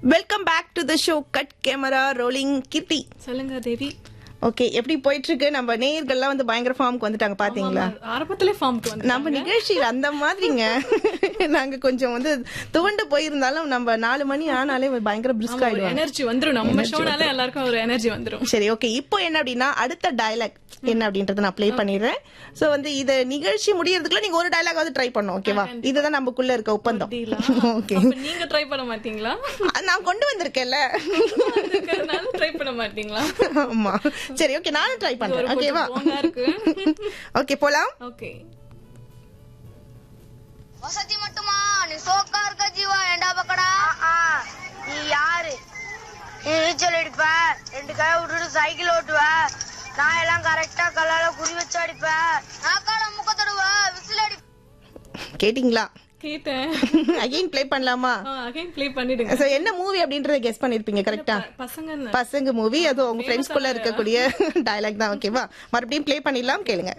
welcome back to the show cut camera rolling Keerthi சொல்லுங்க Devi okay எப்படி போயிட்டு இருக்கு நம்ம நேயர்கள்லாம் வந்து பயங்கர ஃபார்முக்கு வந்துட்டாங்க பாத்தீங்களா ஆமா, ஆரம்பத்திலே ஃபார்முக்கு வந்து நம்ம நிகழ்ச்சியில் அந்த மாதிரிங்க நாங்க கொஞ்சம் வந்து துவண்டு போயிருந்தாலும் நம்ம நாலு மணி ஆனாலே பயங்கர பிரிஸ்க் ஆயிடுவாங்க எனர்ஜி வந்துரும் நம்ம ஷோனாலே எல்லாருக்கும் ஒரு எனர்ஜி வந்துரும் சரி ஓகே இப்போ என்ன அப்படின்னா அடுத்த டயலாக் என்ன அப்படின்றத நான் ப்ளே பண்ணிடுறேன் சோ வந்து இது நிகழ்ச்சி முடியறதுக்குள்ள நீங்க ஒரு டயலாக் வந்து ட்ரை பண்ணும் ஓகேவா இதுதான் நமக்குள்ள இருக்க ஒப்பந்தம் ஓகே அப்ப நீங்க ட்ரை பண்ண மாட்டீங்களா நான் கொண்டு வந்திருக்கேன்ல அதுக்கறனால ட்ரை பண்ண மாட்டீங்களா ஆமா சரி ஓகே நானும் ட்ரை ஒரு பண்றேன் கொஞ்சம் ஓகேவா போங்கா இருக்கு ஓகே போலாம் ஓகே வசதி மட்டுமா நீ சோக்கா இருக்க ஜீவா ஏண்டா பக்கடா நீ யாரு நீ நீச்சல் அடிப்ப ரெண்டு கை விட்டுட்டு சைக்கிள் ஓட்டுவ நான் எல்லாம் கரெக்டா கல்லால குறி வச்சு அடிப்ப நாக்கால முக்க தடுவ விசில் அடி கேட்டிங்களா கேட்டேன் அகைன் ப்ளே பண்ணலாமா அகைன் ப்ளே பண்ணிடுங்க சோ என்ன மூவி அப்படின்றத கெஸ் பண்ணிருப்பீங்க கரெக்டா பசங்க பசங்க மூவி அது உங்க ஃப்ரெண்ட்ஸ் குள்ள இருக்கக்கூடிய டயலாக் தான் ஓகேவா மறுபடியும் ப்ளே பண்ணிடலாம் கேளுங்க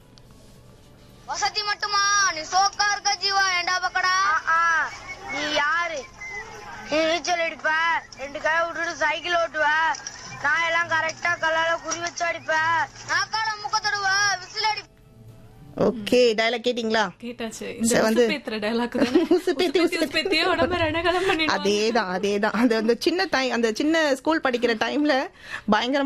வசதி மட்டுமா நீ சோக்கா இருக்க ஜீவா ஏண்டா பக்கடா நீ யாரு நீ நீச்சல் அடிப்ப ரெண்டு கை விட்டுட்டு சைக்கிள் ஓட்டுவ நான் எல்லாம் கரெக்டா கல்லால குறி வச்சு அடிப்ப நாக்கால முக்க தடுவ விசில் அடி ஓகே டயலாக் கேட்டிங்களா கேட்டாச்சு சரி, இந்த வந்து- உசுப்பேத்துற டயலாக் தானே உசுப்பேத்தி, உசுப்பேத்தியே உடம்பு ரணகலம் பண்ணிடுவாங்க அதேதான் அதேதான் அது அந்த சின்ன டைம் அந்த சின்ன ஸ்கூல் படிக்கிற டைம்ல பயங்கர